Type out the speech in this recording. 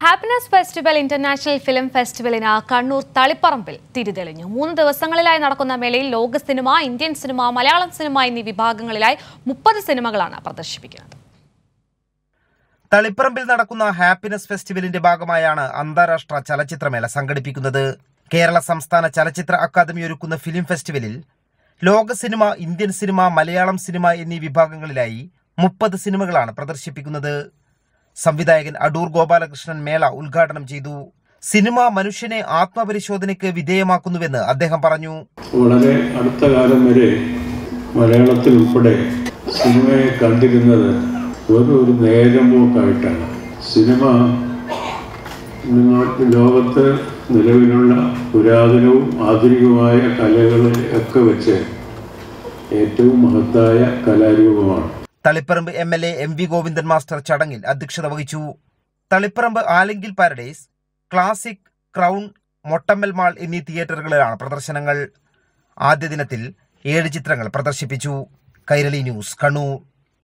happiness festival international film ഫെസ്റ്റിവലിന് കണ്ണൂർ തളിപ്പറമ്പിൽ തിരിതെളിഞ്ഞു മൂന്ന് ദിവസങ്ങളിലായി നടക്കുന്ന മേളയിൽ ലോക cinema Indian cinema Malayalam cinema എന്നീ വിഭാഗങ്ങളിലായി മുപ്പത് സിനിമകളാണ് പ്രദർശിപ്പിക്കുന്നത് തളിപ്പറമ്പിൽ നടക്കുന്ന ഹാപ്പിനെസ് ഫെസ്റ്റിവലിന്റെ ഭാഗമായാണ് അന്താരാഷ്ട്ര ചലച്ചിത്രമേള സംഘടിപ്പിക്കുന്നത് കേരള സംസ്ഥാന ചലച്ചിത്ര അക്കാദമി ഒരുക്കുന്ന ഫിലിം ഫെസ്റ്റിവലിൽ ലോക cinema Indian cinema Malayalam cinema എന്നീ വിഭാഗങ്ങളിലായി മുപ്പത് സിനിമകളാണ് പ്രദർശിപ്പിക്കുന്നത് സംവിധായകൻ അടൂർ ഗോപാലകൃഷ്ണൻ മേള ഉദ്ഘാടനം ചെയ്തു സിനിമ മനുഷ്യനെ ആത്മപരിശോധനയ്ക്ക് വിധേയമാക്കുന്നുവെന്ന് അദ്ദേഹം പറഞ്ഞു വളരെ അടുത്ത കാലം വരെ മലയാളത്തിൽ ഉൾപ്പെടെ സിനിമയെ കണ്ടിരുന്നത് വെറും ഒരു നേരം പോക്കായിട്ടാണ് സിനിമ നിങ്ങൾ ലോകത്ത് നിലവിലുള്ള പുരാതനവും ആധുനികവുമായ കലകളെ ഒക്കെ വെച്ച് ഏറ്റവും മഹത്തായ കലാരൂപമാണ് Taliparamba M L A M V Govindan master ചടങ്ങിൽ അധ്യക്ഷത വഹിച്ചു തളിപ്പറമ്പ് ആലിങ്കിൽ paradise classic crown Mottammal mall എന്നീ തിയേറ്ററുകളിലാണ് പ്രദർശനങ്ങൾ ആദ്യ ദിനത്തിൽ ഏഴ് ചിത്രങ്ങൾ പ്രദർശിപ്പിച്ചു കൈരളി ന്യൂസ് കണ്ണൂർ